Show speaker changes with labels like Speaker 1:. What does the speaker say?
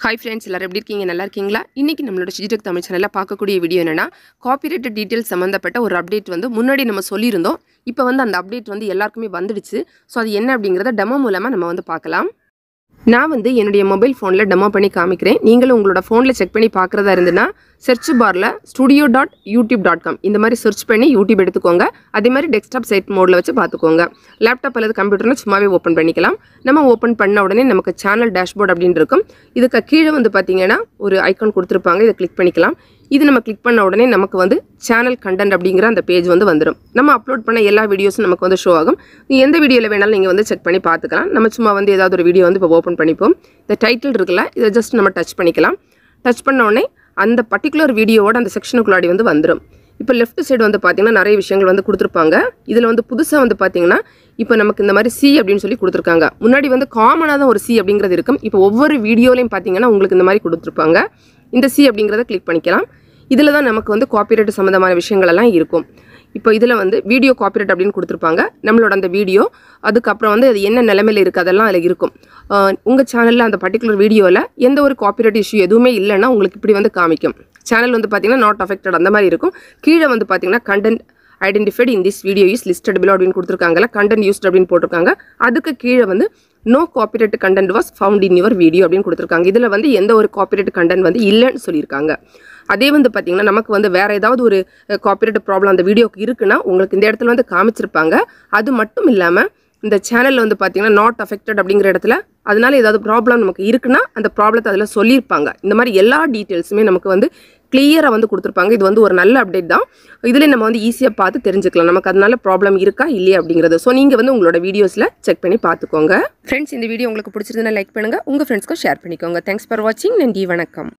Speaker 1: hi friends எல்லாரும் எப்படி இருக்கீங்க நல்லா இருக்கீங்களா இன்றைக்கி நம்மளோட டிஜிடெக் தமிழ் சேனலில் பார்க்கக்கூடிய வீடியோ என்னென்னா காப்பிரைட் டீட்டெயில்ஸ் சம்மந்தப்பட்ட ஒரு அப்டேட் வந்து முன்னாடி நம்ம சொல்லியிருந்தோம் இப்போ வந்து அந்த அப்டேட் வந்து எல்லாருக்குமே வந்துடுச்சு ஸோ அது என்ன அப்படிங்கிறத டெமோ மூலமாக நம்ம வந்து பார்க்கலாம் நான் வந்து என்னுடைய மொபைல் ஃபோனில் டெமோ பண்ணி காமிக்கிறேன் நீங்களும் உங்களோட ஃபோனில் செக் பண்ணி பார்க்குறதா இருந்துன்னா சர்ச் பாரில் studio dot YouTube dot com இந்த மாதிரி சர்ச் பண்ணி யூடியூப் எடுத்துக்கோங்க அதே மாதிரி டெஸ்க்டாப் சைட் மோடில் வச்சு பார்த்துக்கோங்க லேப்டாப் அல்லது கம்ப்யூட்டர்னு சும்மாவே ஓப்பன் பண்ணிக்கலாம் நம்ம ஓப்பன் பண்ண உடனே நமக்கு சேனல் டேஷ்போர்ட் அப்படின்னு இருக்கும் இதுக்கு கீழே வந்து பார்த்தீங்கன்னா ஒரு ஐக்கான் கொடுத்துருப்பாங்க இதை கிளிக் பண்ணிக்கலாம் இது நம்ம கிளிக் பண்ண உடனே நமக்கு வந்து சேனல் கண்டென்ட் அப்படிங்கிற அந்த பேஜ் வந்து வந்துடும் நம்ம அப்லோட் பண்ண எல்லா வீடியோஸும் நமக்கு வந்து ஷோ ஆகும் நீ எந்த வீடியோவில் வேணாலும் நீங்கள் வந்து செக் பண்ணி பார்த்துக்கலாம் நம்ம சும்மா வந்து ஏதாவது ஒரு வீடியோ வந்து இப்போ ஓப்பன் பண்ணிப்போம் இந்த டைட்டில் இருக்குல்ல இதை ஜஸ்ட் நம்ம டச் பண்ணிக்கலாம் டச் பண்ண உடனே அந்த பர்டிகுலர் வீடியோவோட அந்த செக்ஷனுக்குள்ளாடி வந்து வந்துடும் இப்போ லெஃப்ட் சைடு வந்து பார்த்தீங்கன்னா நிறைய விஷயங்கள் வந்து கொடுத்துருப்பாங்க இதில் வந்து புதுசாக வந்து பார்த்தீங்கன்னா இப்போ நமக்கு இந்த மாதிரி சி அப்படின்னு சொல்லி கொடுத்துருக்காங்க முன்னாடி வந்து காமனாக தான் ஒரு சி அப்படிங்கிறது இருக்கும் இப்போ ஒவ்வொரு வீடியோலையும் பார்த்தீங்கன்னா உங்களுக்கு இந்த மாதிரி கொடுத்துருப்பாங்க இந்த சி அப்படிங்கிறத கிளிக் பண்ணிக்கலாம் இதில் தான் நமக்கு வந்து காப்பிரைட் சம்மந்தமான விஷயங்கள் எல்லாம் இருக்கும் இப்போ இதில் வந்து வீடியோ காப்பிரைட் அப்படின்னு கொடுத்துருப்பாங்க நம்மளோட அந்த வீடியோ அதுக்கப்புறம் வந்து அது என்ன நிலைமையில் இருக்குது அதெல்லாம் அதில் இருக்கும் உங்கள் சேனலில் அந்த பர்டிகுலர் வீடியோவில் எந்த ஒரு காப்பிரைட் இஷ்யூ எதுவுமே இல்லைன்னா உங்களுக்கு இப்படி வந்து காமிக்கும் சேனல் வந்து பார்த்தீங்கன்னா நாட் அஃபெக்டட் அந்த மாதிரி இருக்கும் கீழே வந்து பார்த்தீங்கன்னா content identified in this video is listed below அப்படின்னு கொடுத்துருக்காங்கல்ல கண்டென்ட் யூஸ்ட் அப்படின்னு போட்டிருக்காங்க அதுக்கு கீழே வந்து no copyright content was found in your video அப்படின்னு கொடுத்துருக்காங்க இதில் வந்து எந்த ஒரு காப்பிரைட் கண்டென்ட் வந்து இல்லைன்னு சொல்லியிருக்காங்க அதே வந்து பார்த்தீங்கன்னா நமக்கு வந்து வேறு ஏதாவது ஒரு காப்பிரைட் ப்ராப்ளம் அந்த வீடியோக்கு இருக்குன்னா உங்களுக்கு இந்த இடத்துல வந்து காமிச்சிருப்பாங்க அது மட்டும் இல்லாமல் இந்த சேனலில் வந்து பார்த்தீங்கன்னா நாட் அஃபெக்டட் அப்படிங்கிற இடத்துல அதனால ஏதாவது ப்ராப்ளம் நமக்கு இருக்குன்னா அந்த ப்ராப்ளத்தை அதில் சொல்லியிருப்பாங்க இந்த மாதிரி எல்லா டீட்டெயில்ஸுமே நமக்கு வந்து கிளியராக வந்து கொடுத்துருப்பாங்க இது வந்து ஒரு நல்ல அப்டேட் தான் இதில் நம்ம வந்து ஈஸியாக பார்த்து தெரிஞ்சுக்கலாம் நமக்கு அதனால ப்ராப்ளம் இருக்கா இல்லையா அப்படிங்கிறது ஸோ நீங்கள் வந்து உங்களோட வீடியோஸில் செக் பண்ணி பார்த்துக்கோங்க ஃப்ரெண்ட்ஸ் இந்த வீடியோ உங்களுக்கு பிடிச்சிருந்தா லைக் பண்ணுங்கள் உங்கள் ஃப்ரெண்ட்ஸ்க்கும் ஷேர் பண்ணிக்கோங்க தேங்க்ஸ் ஃபார் வாட்சிங் நன்றி வணக்கம்